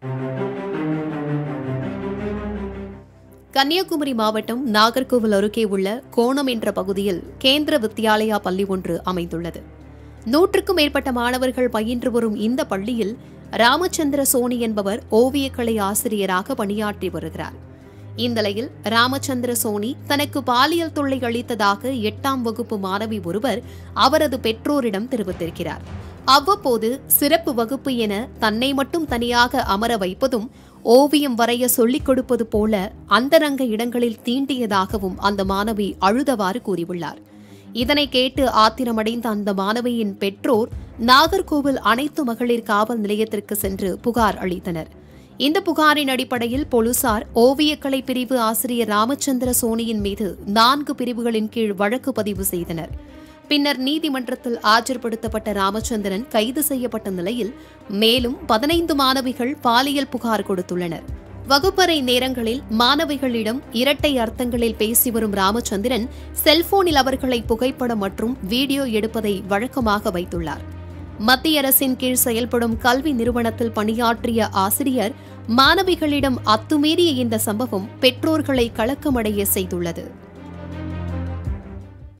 கன்னியாகுமரி மாவட்டம் நாகர்கோவில் அருகே உள்ள கோணம் என்ற பகுதியில் கேந்திர வித்யாலயா பள்ளி ஒன்று அமைந்துள்ளது நூற்றுக்கும் மேற்பட்ட மாணவர்கள் பயின்று வரும் இந்த பள்ளியில் ராமச்சந்திர சோனி என்பவர் ஓவியக்கலை ஆசிரியராக பணியாற்றி வருகிறார் இந்நிலையில் ராமச்சந்திர சோனி தனக்கு பாலியல் தொல்லை அளித்ததாக எட்டாம் வகுப்பு மாணவி ஒருவர் அவரது பெற்றோரிடம் தெரிவித்திருக்கிறார் அவ்வப்போது சிறப்பு வகுப்பு என தன்னை மட்டும் தனியாக அமர வைப்பதும் ஓவியம் வரைய சொல்லிக் கொடுப்பது போல அந்தரங்க இடங்களில் தீண்டியதாகவும் அந்த மாணவி அழுதவாறு கூறியுள்ளார் இதனை கேட்டு ஆத்திரமடைந்த அந்த மாணவியின் பெற்றோர் நாகர்கோவில் அனைத்து மகளிர் காவல் நிலையத்திற்கு சென்று புகார் அளித்தனர் இந்த புகாரின் அடிப்படையில் போலீசார் ஓவியக்கலை பிரிவு ஆசிரியர் ராமச்சந்திர சோனியின் மீது நான்கு பிரிவுகளின் கீழ் வழக்கு பதிவு செய்தனர் பின்னர் நீதிமன்றத்தில் ஆஜர்படுத்தப்பட்ட ராமச்சந்திரன் கைது செய்யப்பட்ட நிலையில் மேலும் பதினைந்து மாணவிகள் பாலியல் புகார் கொடுத்துள்ளனர் வகுப்பறை நேரங்களில் மாணவிகளிடம் இரட்டை அர்த்தங்களில் பேசி வரும் ராமச்சந்திரன் செல்போனில் அவர்களை புகைப்படம் மற்றும் வீடியோ எடுப்பதை வழக்கமாக வைத்துள்ளார் மத்திய அரசின் கீழ் செயல்படும் கல்வி நிறுவனத்தில் பணியாற்றிய ஆசிரியர் மாணவிகளிடம் அத்துமீறிய இந்த சம்பவம் பெற்றோர்களை கலக்கமடைய செய்துள்ளது